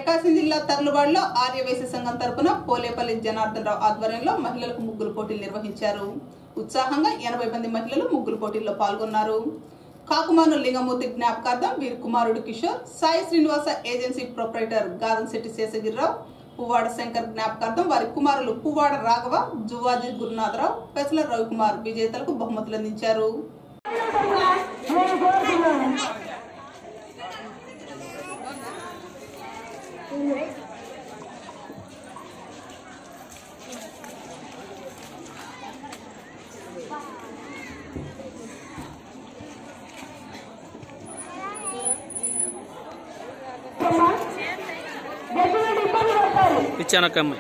ప్రకాశం జిల్లా తర్లుబాడులో ఆర్యవైశ్య సంఘం తరపున పోలేపల్లి జనార్దన్ రావు ఆధ్వర్యంలో మహిళలకు ముగ్గురు పోటీలు నిర్వహించారు ఉత్సాహంగా ఎనభై మంది మహిళలు ముగ్గురు పోటీల్లో పాల్గొన్నారు కాకుమాను లింగమూర్తి జ్ఞాపకార్థం వీరి కుమారుడు కిషోర్ సాయి శ్రీనివాస ఏజెన్సీ ప్రొపరైటర్ గాదంశెట్టి శేషగిరిరావు పువ్వాడ శంకర్ జ్ఞాపకార్థం వారి కుమారులు పువ్వాడ రాఘవ జువాజీ గురునాథరావు పెసల రవికుమార్ విజేతలకు బహుమతులు అందించారు ఇచ్చానక్క అమ్మాయి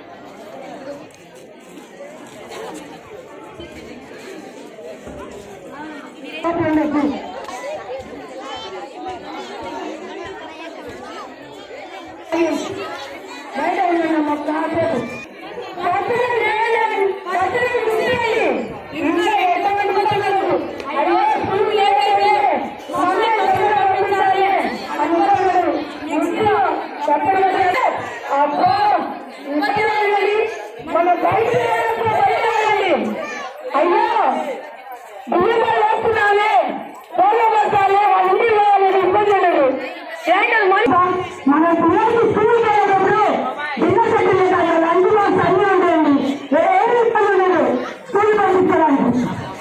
బయట ఉన్నాను ఒక కాసేపు కత్తిరి లేదండి కత్తిరి చూసేయండి ఇంకా ఎట్లా పెట్టుకుంటున్నారు అయ్యో స్కూల్ లేదండి మమ్మీ ఎక్కడ పంపించాలి అనుకున్నాడు ఇంట్లో ఎక్కడ పెట్టారు అబ్బో ఇంకా వెళ్ళండి మన బయట వెళ్ళినప్పుడు బయట వెళ్ళండి అయ్యో బియ్యంలో వేస్తున్నామే తోలో పట్టాలి వాళ్ళ ఇంటికి పోవాలని ఇబ్బంది ఉండదు ఏంటది మన మన పిల్లలకి స్కూల్ వెళ్ళేటప్పుడు బిన్న చెట్టు కాదు లంచ్ బాక్స్ అన్నీ ఉంటాయండి ఏమి ఇబ్బంది ఉండదు స్కూల్ పంపించడానికి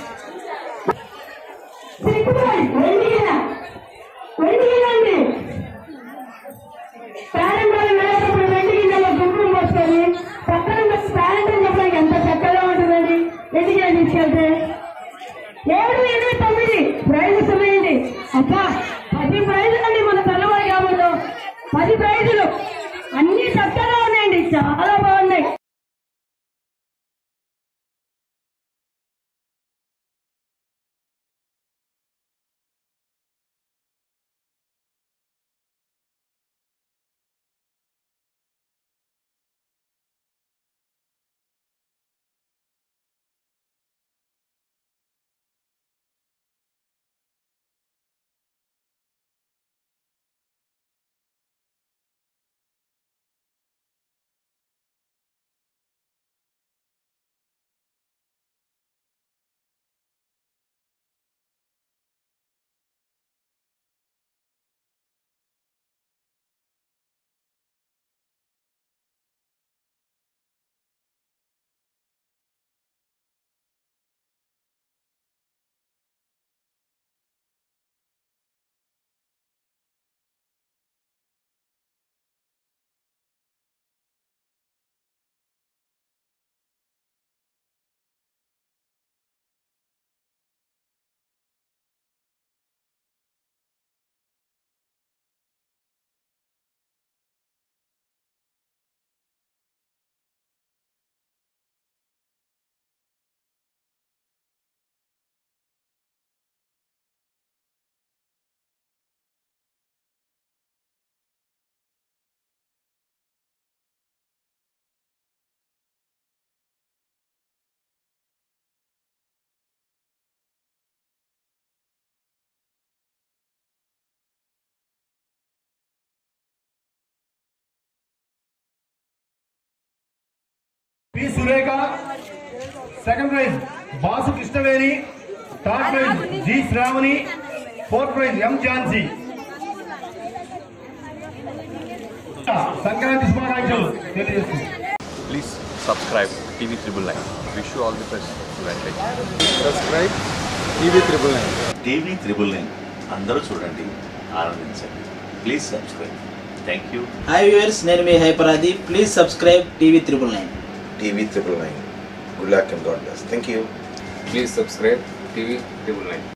వెళ్ళినా వెళ్ళినండి పేరెంట్ వాళ్ళు వెళ్ళేటప్పుడు వెండి గిన్నెలో గుంపులు పోసుకొని పక్కన పేరెంట్ చెప్పడానికి ఎంత చక్కగా ఉంటుందండి వెండి గిన్నె తీసుకెళ్తే ఏడు ఎనిమిది తొమ్మిది ప్రైజ్ సమయండి అబ్బా పది ప్రైజులు అండి మన తెల్లవారి కాబట్టి పది ప్రైజులు అన్ని చక్కగా ఉన్నాయండి చాలా బాగున్నాయి P Surekha second prize Basu Krishnaveni third prize G Sravani fourth prize M Jhansi Sankranti శుభాకాంక్షలు తెలియజేస్తుంది Please subscribe TV Triple Nine. Wish you all the best. Advantage. Subscribe TV triple nine TV triple nine అందరూ చూడండి ఆనందించండి please subscribe thank you hi viewers నేను మీ హైపరాది please subscribe TV triple nine TV triple nine good luck and God bless thank you please subscribe TV triple nine